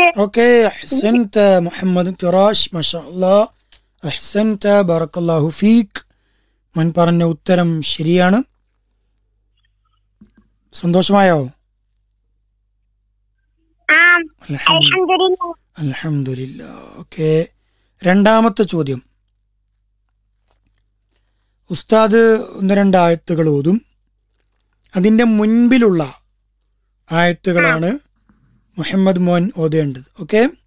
Okay അഹ്സൻത Muhammad ഖുറാഷ് മഷാ അഹ്സൻത ബറക്കല്ലാഹു ഫീക്ക് മുൻ പറഞ്ഞ ഉത്തരം ശരിയാണ് സന്തോഷമായോ ആ അൽഹംദുലില്ലാ. അൽഹംദുലില്ലാ അൽഹംദുലില്ല ഓക്കെ രണ്ടാമത്തെ ചോദ്യം ഉസ്താദ് ഒന്ന് രണ്ട് ആയത്തുകൾ ഓതും അതിൻ്റെ മുൻപിലുള്ള ആയത്തുകളാണ് മുഹമ്മദ് മോൻ ഓതേണ്ടത് ഓക്കെ